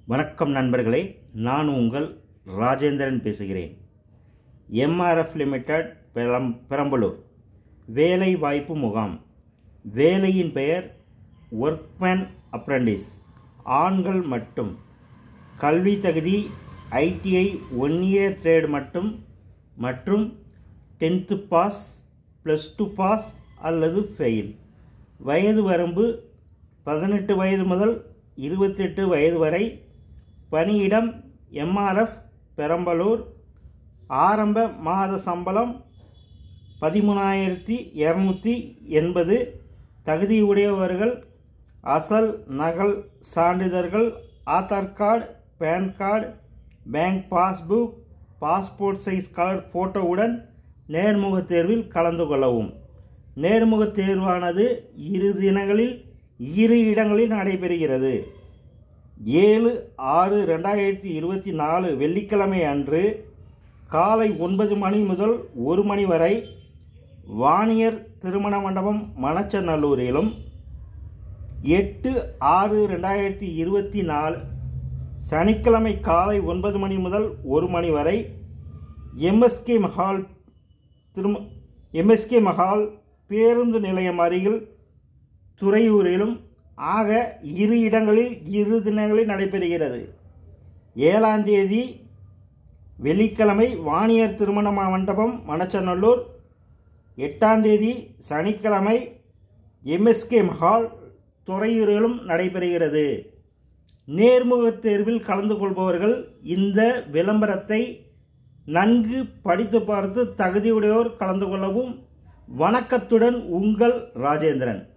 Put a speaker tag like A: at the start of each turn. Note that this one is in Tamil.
A: வணக்கம் நண்பர்களே நான் உங்கள் ராஜேந்திரன் பேசுகிறேன் எம்ஆர்எஃப் லிமிடெட் பெரம் பெரம்பலூர் வேலை வாய்ப்பு முகாம் வேலையின் பெயர் ஒர்க்மேன் அப்ரண்டிஸ் ஆண்கள் மட்டும் கல்வி தகுதி ஐடிஐ ஒன் இயர் ட்ரேட் மட்டும் மற்றும் tenth pass plus two pass அல்லது ஃபெயில் வயது வரம்பு பதினெட்டு வயது முதல் இருபத்தெட்டு வயது வரை பணியிடம் எம்ஆர்எஃப் பெரம்பலூர் ஆரம்ப மாத சம்பளம் பதிமூணாயிரத்தி இரநூத்தி எண்பது தகுதியுடையவர்கள் அசல் நகல் சான்றிதழ்கள் Aadhaar card pan card bank passbook passport size colour ஃபோட்டோவுடன் நேர்முகத் தேர்வில் கலந்து கொள்ளவும் நேர்முகத் தேர்வானது இரு தினங்களில் இரு இடங்களில் நடைபெறுகிறது ஏழு ஆறு ரெண்டாயிரத்தி இருபத்தி நாலு வெள்ளிக்கிழமை அன்று காலை ஒன்பது மணி முதல் ஒரு மணி வரை வாணியர் திருமண மண்டபம் மணச்சநல்லூரிலும் எட்டு ஆறு ரெண்டாயிரத்தி இருபத்தி நாலு சனிக்கிழமை காலை ஒன்பது மணி முதல் ஒரு மணி வரை எம்எஸ்கே மஹால் திரும எம்எஸ்கே மஹால் பேருந்து நிலையம் அருகில் துறையூரிலும் ஆக இரு இடங்களில் இரு தினங்களில் நடைபெறுகிறது ஏழாம் தேதி வெள்ளிக்கிழமை வாணியர் திருமண மண்டபம் மணச்சநல்லூர் எட்டாம் தேதி சனிக்கிழமை எம்எஸ்கே மஹால் துறையூரிலும் நடைபெறுகிறது நேர்முகத் தேர்வில் கலந்து கொள்பவர்கள் இந்த விளம்பரத்தை நன்கு படித்து பார்த்து தகுதியுடையோர் கலந்து கொள்ளவும் வணக்கத்துடன் உங்கள் ராஜேந்திரன்